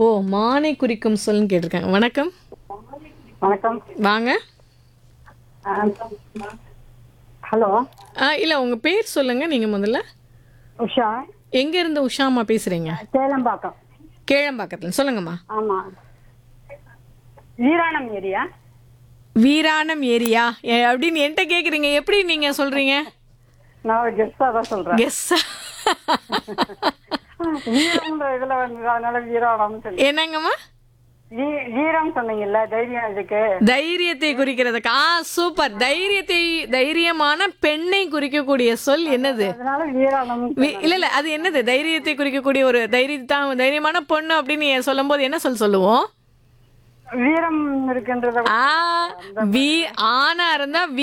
ஓ மானை குறிக்கும் சொல்லுன்னு கேட்டிருக்காங்க வணக்கம் வணக்கம் வாங்க ஹலோ ஆ இல்லை உங்கள் பேர் சொல்லுங்க நீங்கள் முதல்ல உஷா எங்க இருந்து உஷாமா பேசுறீங்க சேலம்பாக்கம் கேழம்பாக்கத்தில் சொல்லுங்கம்மா ஆமா வீராணம் ஏரியா வீராணம் ஏரியா ஏ- அப்படின்னு என்கிட்ட கேக்குறீங்க எப்படி நீங்க சொல்றீங்க நான் ஒரு கெஸ்டா தான் சொல்றேன் கெஸ் வீரம்ன்ற இதுல வந்து அதனால வீராணம் சொல்லி என்னங்கம்மா வீ- வீரம் சொன்னீங்கல்ல தைரியம் இதுக்கு தைரியத்தை குறிக்கிறதுக்கு ஆ சூப்பர் தைரியத்தை தைரியமான பெண்ணை குறிக்கக்கூடிய சொல் என்னது அதனால வீராணம் வி- இல்ல இல்ல அது என்னது தைரியத்தை குறிக்கக்கூடிய ஒரு தைரியத்தான் தைரியமான பொண்ணு அப்படின்னு சொல்லும்போது என்ன சொல் சொல்லுவோம் வீரம் இருக்குன்றத ஆ வி ஆணா இருந்தா